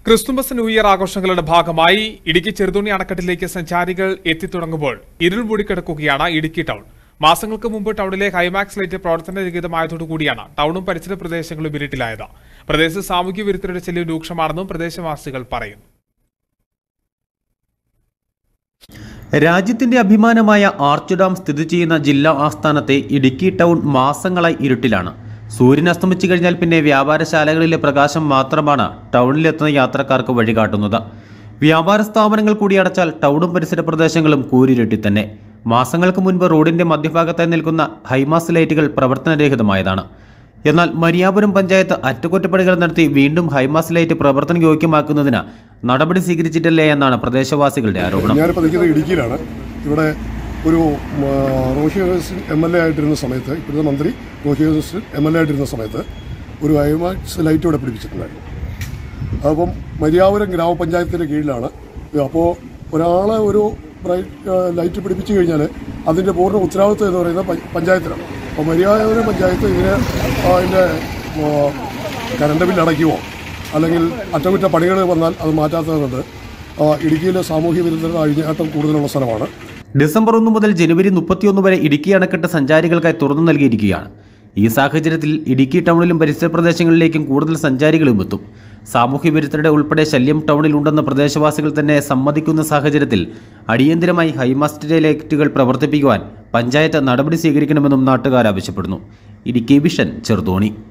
Christmas new year ആഘോഷങ്ങളുടെ ഭാഗമായി ഇടുക്കി ചെറുതോണി അണക്കെട്ടിലേക്ക് സഞ്ചാരികൾ എത്തിത്തുടങ്ങുമ്പോൾ ഇരുൾ മൂടിക്കിടക്കുകയാണ് ഇടുക്കി ടൗൺ മാസങ്ങൾക്ക് മുമ്പ് ടൗണിലെ ഹൈമാക്സ് ലൈറ്റ് പ്രവർത്തനരഹിതമായതോടുകൂടിയാണ് ടൗണും പരിസര പ്രദേശങ്ങളും ഇരുട്ടിലായത് പ്രദേശത്ത് സാമൂഹ്യ വിരുദ്ധരുടെ ശല്യം രൂക്ഷമാണെന്നും പ്രദേശവാസികൾ പറയുന്നു രാജ്യത്തിന്റെ അഭിമാനമായ ആർച്ച് ഡാം സ്ഥിതി ചെയ്യുന്ന ജില്ലാ ആസ്ഥാനത്തെ ഇടുക്കി ടൗൺ മാസങ്ങളായി ഇരുട്ടിലാണ് സൂര്യൻ അസ്തമിച്ചു കഴിഞ്ഞാൽ പിന്നെ വ്യാപാരശാലകളിലെ പ്രകാശം മാത്രമാണ് ടൗണിലെത്തുന്ന യാത്രക്കാർക്ക് വഴികാട്ടുന്നത് വ്യാപാര സ്ഥാപനങ്ങൾ കൂടി അടച്ചാൽ ടൗണും പരിസര പ്രദേശങ്ങളും കൂരിരുട്ടി തന്നെ മാസങ്ങൾക്ക് മുൻപ് റോഡിന്റെ മധ്യഭാഗത്തായി നിൽക്കുന്ന ഹൈമാസ് ലൈറ്റുകൾ പ്രവർത്തനരഹിതമായതാണ് എന്നാൽ മരിയാപുരം പഞ്ചായത്ത് അറ്റകുറ്റപ്പണികൾ നടത്തി വീണ്ടും ഹൈമാസ് ലൈറ്റ് പ്രവർത്തന യോഗ്യമാക്കുന്നതിന് നടപടി സ്വീകരിച്ചിട്ടില്ലേ എന്നാണ് പ്രദേശവാസികളുടെ ആരോപണം ഞാനിപ്പോൾ നിൽക്കുന്നത് ഇടുക്കിയിലാണ് ഇവിടെ ഒരു ഉം, ആ, Roshi Augustine M L A ആയിട്ടിരുന്ന സമയത്ത് ഇപ്പോഴത്തെ മന്ത്രി Roshi Augustine M L A ആയിട്ടിരുന്ന സമയത്ത് ഒരു ഐമാക്സ് ലൈറ്റ് ഇവിടെ പിടിപ്പിച്ചിട്ടുണ്ടായിരുന്നു അപ്പം മരിയാപുരം ഗ്രാമപഞ്ചായത്തിൻ്റെ കീഴിലാണ് അപ്പോൾ ഒരാളെ ഒരു ബ്രൈറ്റ് ആ, ലൈറ്റ് പിടിപ്പിച്ചു കഴിഞ്ഞാൽ അതിൻ്റെ പൂർണ്ണ ഉത്തരവാദിത്വം എന്ന് പറയുന്നത് പ- പഞ്ചായത്തിനാണ് അപ്പോൾ മരിയാപുരം പഞ്ചായത്ത് ഇതിന് ആ, അതിൻ്റെ ആ, കറണ്ട് ബില്ല് അടയ്ക്കുമോ അല്ലെങ്കിൽ അറ്റകുറ്റപ്പണികൾ വന്നാൽ അത് മാറ്റാത്തതുകൊണ്ട് ആ, ഇടുക്കിയിലെ സാമൂഹ്യ വിരുദ്ധരുടെ അഴിഞ്ഞാട്ടം കൂടുതലുള്ള സ്ഥലമാണ് ഡിസംബർ ഒന്ന് മുതൽ ജനുവരി മുപ്പത്തിയൊന്ന് വരെ ഇടുക്കി അണക്കെട്ട് സഞ്ചാരികൾക്കായി തുറന്നു നൽകിയിരിക്കുകയാണ് ഈ സാഹചര്യത്തിൽ ഇടുക്കി ടൗണിലും പരിസര പ്രദേശങ്ങളിലേക്കും കൂടുതൽ സഞ്ചാരികളും എത്തും സാമൂഹ്യ വിരുദ്ധരുടെ ഉൾപ്പെടെ ശല്യം ടൗണിലുണ്ടെന്ന് പ്രദേശവാസികൾ തന്നെ സമ്മതിക്കുന്ന സാഹചര്യത്തിൽ അടിയന്തിരമായി ഹൈമാസ്റ്റ് ലൈറ്റുകൾ പ്രവർത്തിപ്പിക്കുവാൻ പഞ്ചായത്ത് നടപടി സ്വീകരിക്കണമെന്നും നാട്ടുകാർ ആവശ്യപ്പെടുന്നു ഇടുക്കി വിഷൻ ചെറുതോണി